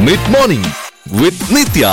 Mid morning with Nithya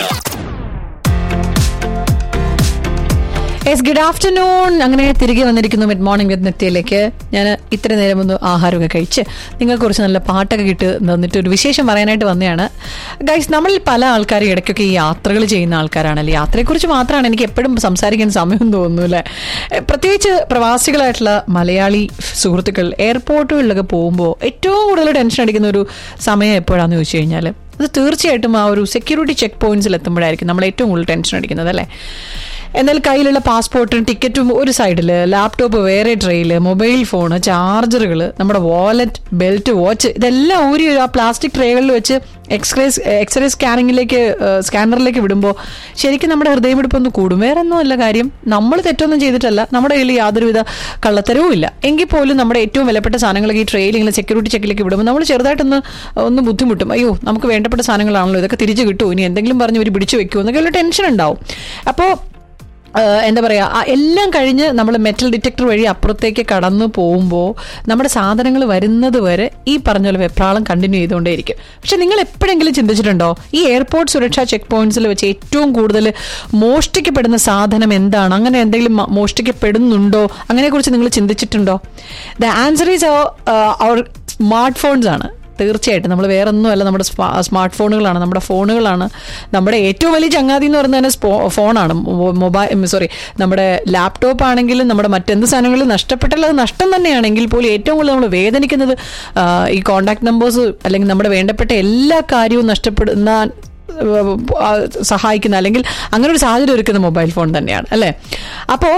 yes good afternoon അങ്ങനെ തിരികെ വന്നിരിക്കുന്നു മിഡ് മോർണിംഗ് വിത്ത് നിത്യയിലേക്ക് ഞാൻ ഇത്ര നേരം ഒന്ന് ആഹാരമൊക്കെ കഴിച്ച് നിങ്ങൾക്ക് കുറച്ച് നല്ല പാട്ടൊക്കെ കിട്ടി തന്നിട്ട് ഒരു വിശേഷം പറയാനായിട്ട് വന്നതാണ് ഗൈസ് നമ്മളിൽ പല ആൾക്കാരും ഇടയ്ക്കൊക്കെ ഈ യാത്രകൾ ചെയ്യുന്ന ആൾക്കാരാണല്ലേ യാത്രയെക്കുറിച്ച് മാത്രമാണ് എനിക്ക് എപ്പോഴും സംസാരിക്കാൻ സമയം തോന്നുന്നു അല്ലേ എ, പ്രത്യേകിച്ച് പ്രവാസികളായിട്ടുള്ള മലയാളി സുഹൃത്തുക്കൾ എയർപോർട്ടുകളിലൊക്കെ പോകുമ്പോൾ ഏറ്റവും കൂടുതൽ ടെൻഷൻ അടിക്കുന്ന ഒരു സമയം എപ്പോഴാണെന്ന് ചോദിച്ചു കഴിഞ്ഞാൽ അത് തീർച്ചയായിട്ടും ആ ഒരു സെക്യൂരിറ്റി ചെക്ക് പോയിന്റ്സിൽ എത്തുമ്പോഴായിരിക്കും നമ്മൾ ഏറ്റവും കൂടുതൽ ടെൻഷൻ അടിക്കുന്നത് അല്ലേ എന്നാൽ കയ്യിലുള്ള പാസ്പോർട്ടും ടിക്കറ്റും ഒരു സൈഡിൽ ലാപ്ടോപ്പ് വേറെ ട്രെയിൽ മൊബൈൽ ഫോൺ ചാർജറുകൾ നമ്മുടെ വാലറ്റ് ബെൽറ്റ് വാച്ച് ഇതെല്ലാം ഊരി ആ പ്ലാസ്റ്റിക് ട്രേകളിൽ വെച്ച് എക്സ്റേ എക്സ്റേ സ്കാനിങ്ങിലേക്ക് സ്കാനറിലേക്ക് വിടുമ്പോൾ ശരിക്കും നമ്മുടെ ഹൃദയമിടിപ്പ് ഒന്ന് കൂടും വേറെ ഒന്നും അല്ല കാര്യം നമ്മൾ തെറ്റൊന്നും ചെയ്തിട്ടല്ല നമ്മുടെ കയ്യിൽ യാതൊരുവിധ കള്ളത്തരവും ഇല്ല എങ്കിൽ പോലും നമ്മുടെ ഏറ്റവും വിലപ്പെട്ട സാധനങ്ങളൊക്കെ ഈ ട്രെയിൽ ഇങ്ങനെ സെക്യൂരിറ്റി ചെക്കിലേക്ക് വിടുമ്പോൾ നമ്മൾ ചെറുതായിട്ടൊന്ന് ഒന്ന് ബുദ്ധിമുട്ടും അയ്യോ നമുക്ക് വേണ്ടപ്പെട്ട സാധനങ്ങളാണല്ലോ ഇതൊക്കെ തിരിച്ചു കിട്ടുമോ ഇനി എന്തെങ്കിലും പറഞ്ഞ് ഇവർ പിടിച്ചു വെക്കുമോ എന്നൊക്കെ ഉള്ള ടെൻഷൻ ഉണ്ടാവും അപ്പോൾ ഏഹ് എന്താ പറയുക ആ എല്ലാം കഴിഞ്ഞ് നമ്മൾ മെറ്റൽ ഡിറ്റക്ടർ വഴി അപ്പുറത്തേക്ക് കടന്നു പോകുമ്പോൾ നമ്മുടെ സാധനങ്ങൾ വരുന്നത് വരെ ഈ പറഞ്ഞ പോലെ വെപ്രാളം കണ്ടിന്യൂ ചെയ്തുകൊണ്ടേയിരിക്കും പക്ഷെ നിങ്ങൾ എപ്പോഴെങ്കിലും ചിന്തിച്ചിട്ടുണ്ടോ ഈ എയർപോർട്ട് സുരക്ഷാ ചെക്ക് പോയിന്റ്സിൽ വെച്ച് ഏറ്റവും കൂടുതൽ മോഷ്ടിക്കപ്പെടുന്ന സാധനം എന്താണ് അങ്ങനെ എന്തെങ്കിലും മ- മോഷ്ടിക്കപ്പെടുന്നുണ്ടോ അങ്ങനെക്കുറിച്ച് നിങ്ങൾ ചിന്തിച്ചിട്ടുണ്ടോ the answer is our smart phones ആണ് തീർച്ചയായിട്ടും നമ്മൾ വേറെ ഒന്നുമല്ല നമ്മുടെ സ്മാർട്ട് ഫോണുകളാണ് നമ്മുടെ ഫോണുകളാണ് നമ്മുടെ ഏറ്റവും വലിയ ചങ്ങാതി എന്ന് പറയുന്നത് തന്നെ സ്പോ- ഫോണാണ് മൊബൈൽ സോറി നമ്മുടെ ലാപ്ടോപ്പ് ആണെങ്കിലും നമ്മുടെ മറ്റെന്ത് സാധനങ്ങളും നഷ്ടപ്പെട്ടാൽ അത് നഷ്ടം തന്നെയാണെങ്കിൽ പോലും ഏറ്റവും കൂടുതൽ നമ്മൾ വേദനിക്കുന്നത് ആ, ഈ കോണ്ടാക്ട് നമ്പേഴ്സ് അല്ലെങ്കിൽ നമ്മുടെ വേണ്ടപ്പെട്ട എല്ലാ കാര്യവും നഷ്ടപ്പെടുന്ന ആ, സഹായിക്കുന്ന അല്ലെങ്കിൽ അങ്ങനെ ഒരു സാഹചര്യം ഒരുക്കുന്ന മൊബൈൽ ഫോൺ തന്നെയാണ് അല്ലേ അപ്പോൾ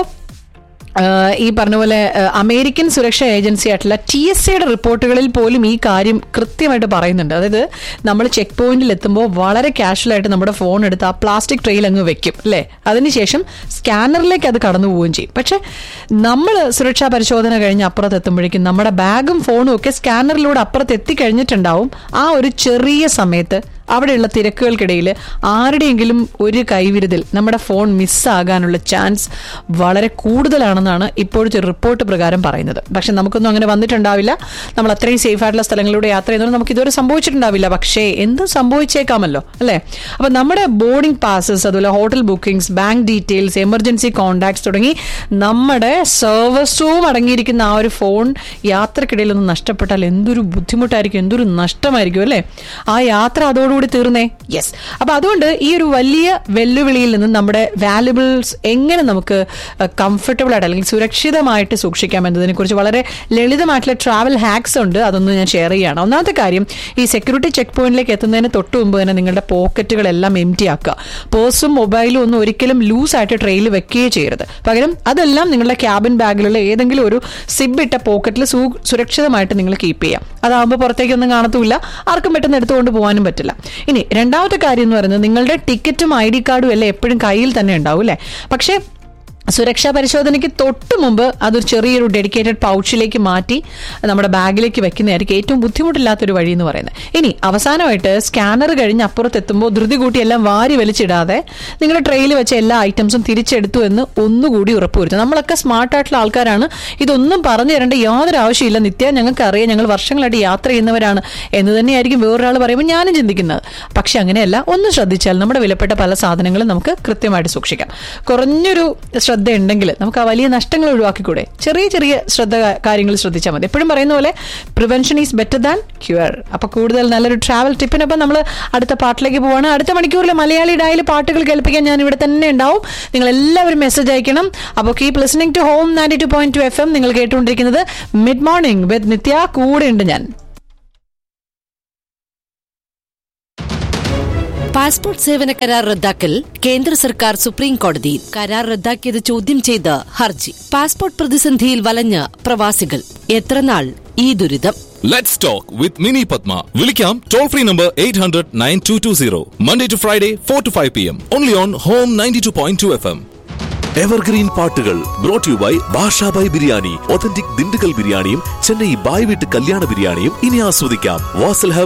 ആഹ് ഈ പറഞ്ഞ പോലെ ആഹ് അമേരിക്കൻ സുരക്ഷാ ഏജൻസി ആയിട്ടുള്ള ടി എസ് സിയുടെ റിപ്പോർട്ടുകളിൽ പോലും ഈ കാര്യം കൃത്യമായിട്ട് പറയുന്നുണ്ട് അതായത് നമ്മൾ ചെക്ക് പോയിന്റിൽ എത്തുമ്പോൾ വളരെ കാഷ്വൽ ആയിട്ട് നമ്മുടെ ഫോൺ എടുത്ത് ആ പ്ലാസ്റ്റിക് ട്രെയിൽ അങ്ങ് വെക്കും അല്ലേ അതിനുശേഷം സ്കാനറിലേക്ക് അത് കടന്നു പോവുകയും ചെയ്യും പക്ഷെ നമ്മൾ സുരക്ഷാ പരിശോധന കഴിഞ്ഞ് അപ്പുറത്ത് എത്തുമ്പോഴേക്കും നമ്മുടെ ബാഗും ഫോണും ഒക്കെ സ്കാനറിലൂടെ അപ്പുറത്ത് എത്തിക്കഴിഞ്ഞിട്ടുണ്ടാവും ആ ഒരു ചെറിയ സമയത്ത് അവിടെയുള്ള തിരക്കുകൾക്കിടയിൽ ആരുടെയെങ്കിലും ഒരു കൈവിരുതിൽ നമ്മുടെ ഫോൺ മിസ്സാകാനുള്ള ചാൻസ് വളരെ കൂടുതലാണെന്നാണ് ഇപ്പോഴത്തെ ഒരു റിപ്പോർട്ട് പ്രകാരം പറയുന്നത് പക്ഷെ നമുക്കൊന്നും അങ്ങനെ വന്നിട്ടുണ്ടാവില്ല നമ്മൾ അത്രയും സേഫ് ആയിട്ടുള്ള സ്ഥലങ്ങളിലൂടെ യാത്ര ചെയ്യുന്നത് നമുക്ക് ഇതുവരെ സംഭവിച്ചിട്ടുണ്ടാവില്ല പക്ഷേ എന്തും സംഭവിച്ചേക്കാമല്ലോ അല്ലേ അപ്പൊ നമ്മുടെ ബോർഡിംഗ് പാസസ് അതുപോലെ hotel bookings bank details emergency contacts തുടങ്ങി നമ്മുടെ സർവസ്വവും അടങ്ങിയിരിക്കുന്ന ആ ഒരു ഫോൺ യാത്രക്കിടയിൽ ഒന്ന് നഷ്ടപ്പെട്ടാൽ എന്തൊരു ബുദ്ധിമുട്ടായിരിക്കും എന്തൊരു നഷ്ടമായിരിക്കും അല്ലേ ആ യാത്ര അതോടുകൂടി തീർന്നേ യെസ് അപ്പൊ അതുകൊണ്ട് ഈ ഒരു വലിയ വെല്ലുവിളിയിൽ നിന്ന് നമ്മുടെ വാല്യുബിൾസ് എങ്ങനെ നമുക്ക് കംഫർട്ടബിൾ ആയിട്ട് അല്ലെങ്കിൽ സുരക്ഷിതമായിട്ട് സൂക്ഷിക്കാം എന്നതിനെ കുറിച്ച് വളരെ ലളിതമായിട്ടുള്ള ട്രാവൽ ഹാക്സ് ഉണ്ട് അതൊന്ന് ഞാൻ ഷെയർ ചെയ്യുകയാണ് ഒന്നാമത്തെ കാര്യം ഈ സെക്യൂരിറ്റി ചെക്ക് പോയിന്റിലേക്ക് എത്തുന്നതിന് തൊട്ട് മുമ്പ് തന്നെ നിങ്ങളുടെ പോക്കറ്റുകളെല്ലാം എം ടി ആക്കുക പേഴ്സും മൊബൈലും ഒന്നും ഒരിക്കലും ലൂസ് ആയിട്ട് ട്രെയിൽ വെക്കുകയേ ചെയ്യരുത് പകരം അതെല്ലാം നിങ്ങളുടെ ക്യാബിൻ ബാഗിലുള്ള ഏതെങ്കിലും ഒരു സിബ് ഇട്ട പോക്കറ്റിൽ സുരക്ഷിതമായിട്ട് നിങ്ങൾ കീപ്പ് ചെയ്യാം അതാകുമ്പോൾ പുറത്തേക്കൊന്നും കാണത്തുമില്ല ആർക്കും പെട്ടെന്ന് എടുത്തുകൊണ്ട് പോകാനും പറ്റില്ല ഇനി രണ്ടാമത്തെ കാര്യം എന്ന് പറയുന്നത് നിങ്ങളുടെ ടിക്കറ്റും ഐ ഡി കാർഡും എല്ലാം എപ്പോഴും കയ്യിൽ തന്നെ ഉണ്ടാവും അല്ലേ പക്ഷേ സുരക്ഷാ പരിശോധനയ്ക്ക് തൊട്ട് മുമ്പ് അതൊരു ചെറിയൊരു ഡെഡിക്കേറ്റഡ് പൗച്ചിലേക്ക് മാറ്റി നമ്മുടെ ബാഗിലേക്ക് വെക്കുന്നതായിരിക്കും ഏറ്റവും ബുദ്ധിമുട്ടില്ലാത്തൊരു വഴി എന്ന് പറയുന്നത് ഇനി അവസാനമായിട്ട് സ്കാനർ കഴിഞ്ഞ് അപ്പുറത്തെത്തുമ്പോൾ ധൃതി കൂട്ടി എല്ലാം വാരി വലിച്ചിടാതെ നിങ്ങളുടെ ട്രെയിൽ വെച്ച എല്ലാ ഐറ്റംസും തിരിച്ചെടുത്തു എന്ന് ഒന്നുകൂടി ഉറപ്പുവരുത്തും നമ്മളൊക്കെ സ്മാർട്ട് ആയിട്ടുള്ള ആൾക്കാരാണ് ഇതൊന്നും പറഞ്ഞു തരേണ്ട യാതൊരു ആവശ്യമില്ല നിത്യ ഞങ്ങൾക്ക് അറിയാം ഞങ്ങൾ വർഷങ്ങളായിട്ട് യാത്ര ചെയ്യുന്നവരാണ് എന്ന് തന്നെയായിരിക്കും വേറൊരാൾ പറയുമ്പോൾ ഞാനും ചിന്തിക്കുന്നത് പക്ഷെ അങ്ങനെയല്ല ഒന്ന് ശ്രദ്ധിച്ചാൽ നമ്മുടെ വിലപ്പെട്ട പല സാധനങ്ങളും നമുക്ക് കൃത്യമായിട്ട് സൂക്ഷിക്കാം കുറഞ്ഞൊരു ശ്രദ്ധ ഉണ്ടെങ്കിൽ നമുക്ക് ആ വലിയ നഷ്ടങ്ങൾ ഒഴിവാക്കിക്കൂടെ ചെറിയ ചെറിയ ശ്രദ്ധ കാര്യങ്ങൾ ശ്രദ്ധിച്ചാൽ മതി എപ്പോഴും പറയുന്ന പോലെ prevention is better than cure അപ്പൊ കൂടുതൽ നല്ലൊരു ട്രാവൽ ടിപ്പിനൊപ്പം നമ്മൾ അടുത്ത പാട്ടിലേക്ക് പോവാണ് അടുത്ത മണിക്കൂറിൽ മലയാളി ഡായിൽ പാട്ടുകൾ കേൾപ്പിക്കാൻ ഞാൻ ഇവിടെ തന്നെ ഉണ്ടാവും നിങ്ങൾ എല്ലാവരും മെസ്സേജ് അയക്കണം അപ്പോൾ keep listening to home ninety two point two F M നിങ്ങൾ കേട്ടുകൊണ്ടിരിക്കുന്നത് മിഡ് മോർണിംഗ് വിത്ത് നിത്യ കൂടെ ഉണ്ട് ഞാൻ പാസ്പോർട്ട് സേവന കരാർ റദ്ദാക്കൽ കേന്ദ്ര സർക്കാർ സുപ്രീം കോടതിയിൽ കരാർ റദ്ദാക്കിയത് ചോദ്യം ചെയ്ത് ഹർജി പാസ്പോർട്ട് പ്രതിസന്ധിയിൽ വലഞ്ഞ് പ്രവാസികൾ എത്രനാൾ ഈ ദുരിതം Let's talk with Mini Padma. Vilikam toll free number 800 9220. Monday to Friday, 4 to 5 p.m. Only on Home 92.2 FM. Evergreen പാട്ടുകൾ brought you by Basha Bhai biryani authentic Dindigul ബിരിയാണിയും ചെന്നൈ ബായ് വീട്ട് കല്യാണ ബിരിയാണിയും ഇനി ആസ്വദിക്കാം വാസൽ